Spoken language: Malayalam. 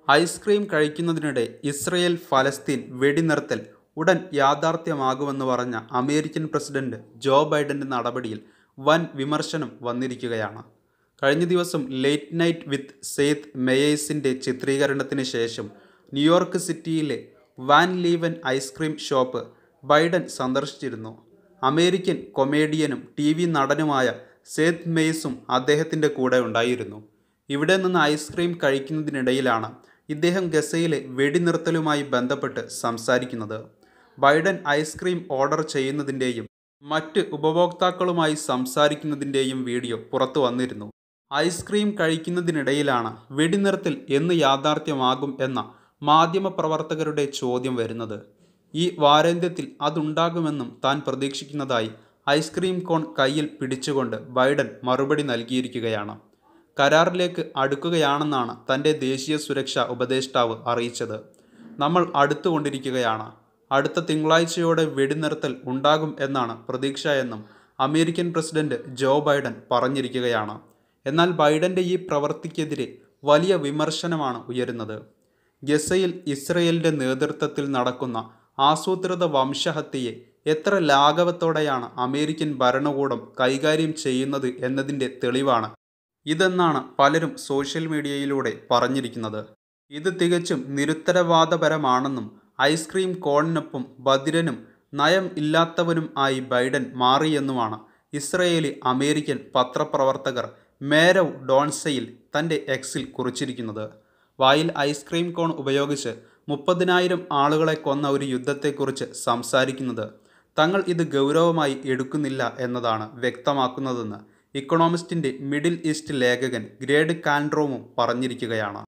ഐസ്ക്രീം കഴിക്കുന്നതിനിടെ ഇസ്രയേൽ ഫലസ്തീൻ വെടിനിർത്തൽ ഉടൻ യാഥാർത്ഥ്യമാകുമെന്ന് പറഞ്ഞ അമേരിക്കൻ പ്രസിഡന്റ് ജോ ബൈഡന്റെ നടപടിയിൽ വൻ വിമർശനം വന്നിരിക്കുകയാണ് കഴിഞ്ഞ ദിവസം ലേറ്റ് നൈറ്റ് വിത്ത് സെയ്ത്ത് മെയേഴ്സിന്റെ ചിത്രീകരണത്തിന് ശേഷം ന്യൂയോർക്ക് സിറ്റിയിലെ Van Leeuwen ice cream shop Biden സന്ദർശിച്ചിരുന്നു അമേരിക്കൻ കൊമേഡിയനും ടി വി നടനുമായ സേത്ത് മെയ്സും അദ്ദേഹത്തിൻ്റെ കൂടെ ഉണ്ടായിരുന്നു ഇവിടെ നിന്ന് ഐസ്ക്രീം കഴിക്കുന്നതിനിടയിലാണ് ഇദ്ദേഹം ഗസയിലെ വെടിനിർത്തലുമായി ബന്ധപ്പെട്ട് സംസാരിക്കുന്നത് ബൈഡൻ ഐസ്ക്രീം ഓർഡർ ചെയ്യുന്നതിൻ്റെയും മറ്റ് ഉപഭോക്താക്കളുമായി സംസാരിക്കുന്നതിൻ്റെയും വീഡിയോ പുറത്തു വന്നിരുന്നു ഐസ്ക്രീം കഴിക്കുന്നതിനിടയിലാണ് വെടിനിർത്തൽ എന്ന് യാഥാർത്ഥ്യമാകും എന്ന മാധ്യമപ്രവർത്തകരുടെ ചോദ്യം വരുന്നത് ഈ വാരാന്ത്യത്തിൽ അതുണ്ടാകുമെന്നും താൻ പ്രതീക്ഷിക്കുന്നതായി ഐസ്ക്രീം കോൺ കയ്യിൽ പിടിച്ചുകൊണ്ട് ബൈഡൻ മറുപടി നൽകിയിരിക്കുകയാണ് കരാറിലേക്ക് അടുക്കുകയാണെന്നാണ് തൻ്റെ ദേശീയ സുരക്ഷാ ഉപദേഷ്ടാവ് അറിയിച്ചത് നമ്മൾ അടുത്തുകൊണ്ടിരിക്കുകയാണ് അടുത്ത തിങ്കളാഴ്ചയോടെ വെടിനിർത്തൽ ഉണ്ടാകും എന്നാണ് പ്രതീക്ഷ എന്നും അമേരിക്കൻ പ്രസിഡന്റ് ജോ ബൈഡൻ പറഞ്ഞിരിക്കുകയാണ് എന്നാൽ ബൈഡന്റെ ഈ പ്രവൃത്തിക്കെതിരെ വലിയ വിമർശനമാണ് ഉയരുന്നത് ഗസയിൽ ഇസ്രയേലിന്റെ നേതൃത്വത്തിൽ നടക്കുന്ന ആസൂത്രിത വംശഹത്യയെ എത്ര ലാഘവത്തോടെയാണ് അമേരിക്കൻ ഭരണകൂടം കൈകാര്യം ചെയ്യുന്നത് എന്നതിൻ്റെ തെളിവാണ് ഇതെന്നാണ് പലരും സോഷ്യൽ മീഡിയയിലൂടെ പറഞ്ഞിരിക്കുന്നത് ഇത് തികച്ചും നിരുത്തരവാദപരമാണെന്നും ഐസ്ക്രീം കോണിനൊപ്പം ബദിരനും നയം ഇല്ലാത്തവനും ആയി ബൈഡൻ മാറിയെന്നുമാണ് ഇസ്രയേലി അമേരിക്കൻ പത്രപ്രവർത്തകർ മേരവ് ഡോൺസയിൽ തൻ്റെ എക്സിൽ കുറിച്ചിരിക്കുന്നത് വായിൽ ഐസ്ക്രീം കോൺ ഉപയോഗിച്ച് മുപ്പതിനായിരം ആളുകളെ കൊന്ന ഒരു യുദ്ധത്തെക്കുറിച്ച് സംസാരിക്കുന്നത് തങ്ങൾ ഇത് ഗൗരവമായി എടുക്കുന്നില്ല എന്നതാണ് വ്യക്തമാക്കുന്നതെന്ന് ഇക്കണോമിസ്റ്റിൻ്റെ മിഡിൽ ഈസ്റ്റ് ലേഖകൻ ഗ്രേഡ് കാൻഡ്രോമും പറഞ്ഞിരിക്കുകയാണ്